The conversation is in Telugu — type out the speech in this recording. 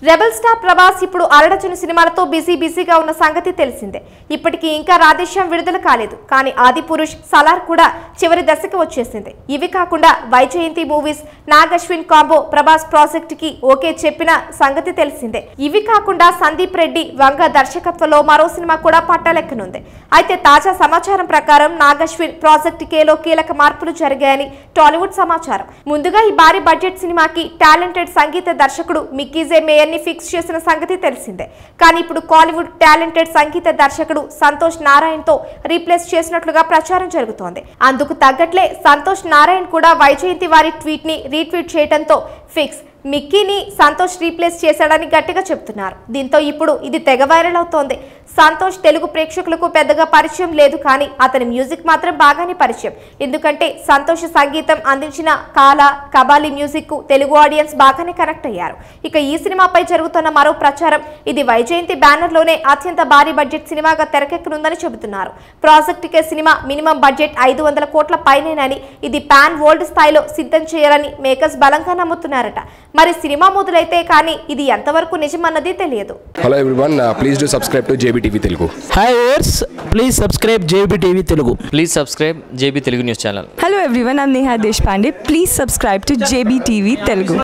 రెబల్ స్టార్ ప్రభాస్ ఇప్పుడు అరడచను సినిమాలతో బిజీ బిజీగా ఉన్న సంగతి తెలిసిందే ఇప్పటికీ ఇంకా రాధేశ్యాం విడుదల కాలేదు కానీ ఆది పురుష్ సలార్ కూడా చివరి దశకు వచ్చేసింది ఇవి కాకుండా Vyjayanthi movies Nag Ashwin combo Prabhas project కి ఓకే చెప్పిన సంగతి తెలిసిందే ఇవి కాకుండా సందీప్ రెడ్డి వంగ దర్శకత్వంలో మరో సినిమా కూడా పట్టాలెక్కనుంది అయితే తాజా సమాచారం ప్రకారం నాగ్ అశ్విన్ ప్రాజెక్ట్ కేలో కీలక మార్పులు జరిగాయని టాలీవుడ్ సమాచారం ముందుగా ఈ భారీ బడ్జెట్ సినిమాకి టాలెంటెడ్ సంగీత దర్శకుడు మిక్కీజే మేయర్ ని ఫిక్స్ చేసిన సంగతి తెలిసిందే కానీ ఇప్పుడు కాలీవుడ్ టాలెంటెడ్ సంగీత దర్శకుడు సంతోష్ నారాయణ్ తో రీప్లేస్ చేసినట్లుగా ప్రచారం జరుగుతోంది అందుకు తగ్గట్లే సంతోష్ నారాయణ్ కూడా వైజయంతి వారి ట్వీట్ ని రీట్వీట్ చేయడంతో ఫిక్స్ మిక్కీని సంతోష్ రీప్లేస్ చేశాడని గట్టిగా చెప్తున్నారు దీంతో ఇప్పుడు ఇది తెగ వైరల్ అవుతోంది సంతోష్ తెలుగు ప్రేక్షకులకు పెద్దగా పరిచయం లేదు కానీ అతని మ్యూజిక్ మాత్రం బాగానే పరిచయం ఎందుకంటే సంతోష్ సంగీతం అందించిన కాల కబాలి మ్యూజిక్ కు తెలుగు ఆడియన్స్ బాగానే కనెక్ట్ అయ్యారు ఇక ఈ సినిమాపై జరుగుతున్న మరో ప్రచారం ఇది వైజయంతి బ్యానర్ లోనే అత్యంత భారీ బడ్జెట్ సినిమాగా తెరకెక్కనుందని చెబుతున్నారు project K cinema minimum budget ఐదు వందల కోట్ల పైనేనని ఇది పాన్ వరల్డ్ స్థాయిలో సిద్ధం చేయాలని మేకర్స్ బలంగా నమ్ముతున్నారట మరి సినిమా మొదలైతే కానీ ఇది ఎంతవరకు నిజమన్నది తెలియదు hello everyone please do subscribe to JB TV Telugu hi ఓర్స్ please subscribe JB TV Telugu please subscribe JB Telugu news channel Hello everyone, I'm Neha Deshpande. Please subscribe to JBTV Telugu.